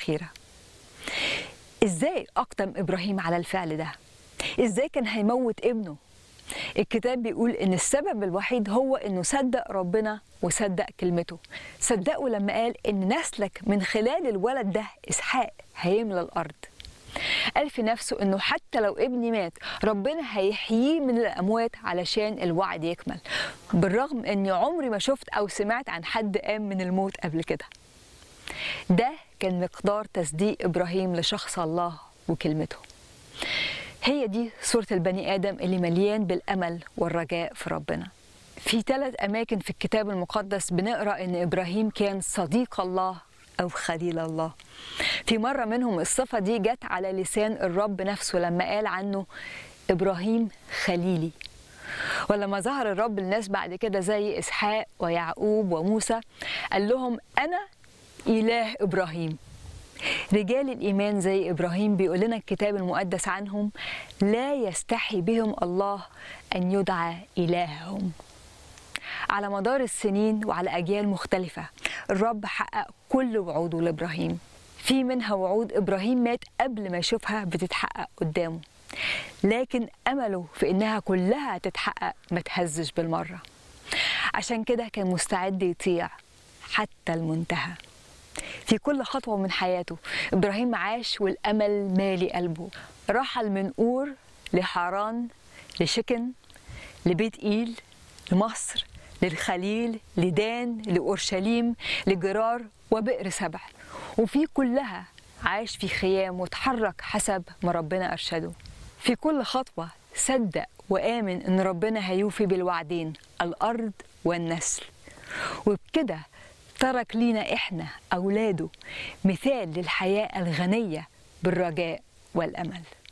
الأخيرة إزاي أقدم إبراهيم على الفعل ده؟ إزاي كان هيموت ابنه؟ الكتاب بيقول إن السبب الوحيد هو إنه صدق ربنا وصدق كلمته صدقه لما قال إن نسلك من خلال الولد ده إسحاق هيملى الأرض قال في نفسه انه حتى لو ابني مات ربنا هيحييه من الاموات علشان الوعد يكمل بالرغم اني عمري ما شفت او سمعت عن حد قام من الموت قبل كده ده كان مقدار تصديق ابراهيم لشخص الله وكلمته هي دي صورة البني آدم اللي مليان بالأمل والرجاء في ربنا في ثلاث أماكن في الكتاب المقدس بنقرأ إن إبراهيم كان صديق الله أو خليل الله في مرة منهم الصفة دي جت على لسان الرب نفسه لما قال عنه إبراهيم خليلي ولما ظهر الرب للناس بعد كده زي إسحاق ويعقوب وموسى قال لهم أنا إله إبراهيم رجال الإيمان زي إبراهيم بيقول لنا الكتاب المقدس عنهم لا يستحي بهم الله أن يدعى إلههم على مدار السنين وعلى أجيال مختلفة الرب حقق كل وعوده لإبراهيم في منها وعود إبراهيم مات قبل ما يشوفها بتتحقق قدامه لكن أمله في إنها كلها تتحقق ما تهزش بالمرة عشان كده كان مستعد يطيع حتى المنتهى في كل خطوة من حياته إبراهيم عاش والأمل مالي قلبه رحل من أور لحران لشكن لبيت إيل لمصر للخليل لدان لأورشليم لجرار وبئر سبع وفي كلها عاش في خيام وتحرك حسب ما ربنا أرشده في كل خطوة صدق وآمن إن ربنا هيوفي بالوعدين الأرض والنسل وبكده ترك لينا إحنا أولاده مثال للحياة الغنية بالرجاء والأمل